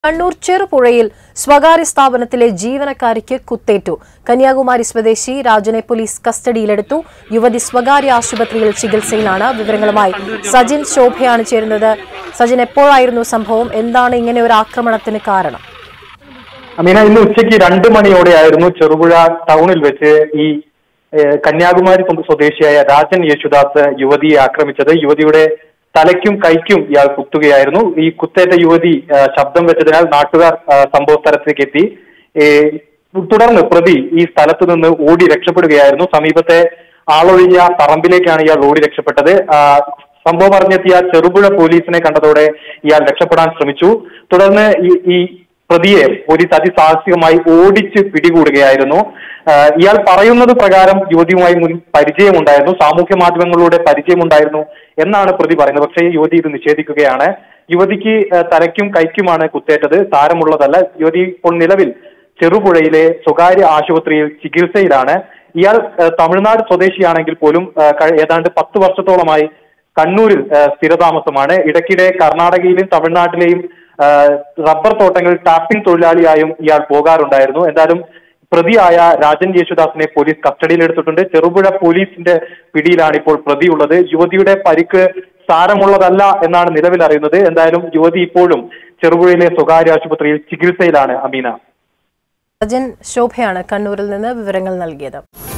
കണ്ണൂർ ചെറുപുഴയിൽ സ്വകാര്യ സ്ഥാപനത്തിലെ ജീവനക്കാരിക്ക് കുത്തേറ്റു കന്യാകുമാരി സ്വദേശി രാജനെ പോലീസ് കസ്റ്റഡിയിലെടുത്തു യുവതി സ്വകാര്യ ആശുപത്രിയിൽ ചികിത്സയിലാണ് വിവരങ്ങളുമായി സജിൻ ശോഭയാണ് ചേരുന്നത് സജിൻ എപ്പോഴായിരുന്നു സംഭവം എന്താണ് ഇങ്ങനെ ഒരു ആക്രമണത്തിന് കാരണം അമീന ഇന്ന് ഉച്ചയ്ക്ക് രണ്ട് മണിയോടെയായിരുന്നു ചെറുപുഴ ടൗണിൽ വെച്ച് ഈ ഏഹ്, കന്യാകുമാരി സ്വ- സ്വദേശിയായ രാജൻ യേശുദാസ് യുവതിയെ ആക്രമിച്ചത് യുവതിയുടെ തലയ്ക്കും കൈക്കും ഇയാൾ കുത്തുകയായിരുന്നു ഈ കുത്തേറ്റ യുവതി ഏഹ്, ശബ്ദം വെച്ചതിനാൽ നാട്ടുകാർ ഏഹ്, സംഭവ സ്ഥലത്തേക്ക് എത്തി ഏഹ്, തുടർന്ന് പ്രതി ഈ സ്ഥലത്ത് നിന്ന് ഓടി രക്ഷപ്പെടുകയായിരുന്നു സമീപത്തെ ആളൊഴിഞ്ഞ പറമ്പിലേക്കാണ് ഇയാൾ ഓടി രക്ഷപ്പെട്ടത് ആ, സംഭവം അറിഞ്ഞെത്തിയ ചെറുപുഴ പോലീസിനെ കണ്ടതോടെ ഇയാൾ രക്ഷപ്പെടാൻ ശ്രമിച്ചു തുടർന്ന് ഈ ഈ പ്രതിയെ പോലീസ് അതിസാഹസികമായി ഓടിച്ച് പിടികൂടുകയായിരുന്നു ആ, ഇയാൾ പറയുന്നത് പ്രകാരം യുവതിയുമായി മുൻ പരിചയമുണ്ടായിരുന്നു സാമൂഹ്യ മാധ്യമങ്ങളിലൂടെ പരിചയമുണ്ടായിരുന്നു എന്നാണ് പ്രതി പറയുന്നത് പക്ഷേ യുവതി ഇത് നിഷേധിക്കുകയാണ് യുവതിക്ക് ആ, തലയ്ക്കും കൈക്കുമാണ് കുത്തേറ്റത് സാരമുള്ളതല്ല യുവതി ഇപ്പോൾ നിലവിൽ ചെറുപുഴയിലെ സ്വകാര്യ ആശുപത്രിയിൽ ചികിത്സയിലാണ് ഇയാൾ ആ, തമിഴ്നാട് സ്വദേശിയാണെങ്കിൽ പോലും ആ, കഴി- ഏതാണ്ട് പത്ത് വർഷത്തോളമായി കണ്ണൂരിൽ ആ, സ്ഥിരതാമസമാണ് ഇടയ്ക്കിടെ കർണാടകയിലും തമിഴ്നാട്ടിലെയും ആ, റബ്ബർ തോട്ടങ്ങളിൽ ടാപ്പിംഗ് തൊഴിലാളിയായും ഇയാൾ പോകാറുണ്ടായിരുന്നു എന്തായാലും പ്രതിയായ രാജൻ യേശുദാസിനെ പോലീസ് കസ്റ്റഡിയിലെടുത്തിട്ടുണ്ട് ചെറുപുഴ പോലീസിന്റെ പിടിയിലാണ് ഇപ്പോൾ പ്രതിയുള്ളത് യുവതിയുടെ പരിക്ക് സാരമുള്ളതല്ല എന്നാണ് നിലവിൽ അറിയുന്നത് എന്തായാലും യുവതി ഇപ്പോഴും ചെറുപുഴയിലെ സ്വകാര്യ ആശുപത്രിയിൽ ചികിത്സയിൽ ആണ് അമീന സജിൻ ശോഭയാണ് കണ്ണൂരിൽ നിന്ന് വിവരങ്ങൾ നൽകിയത്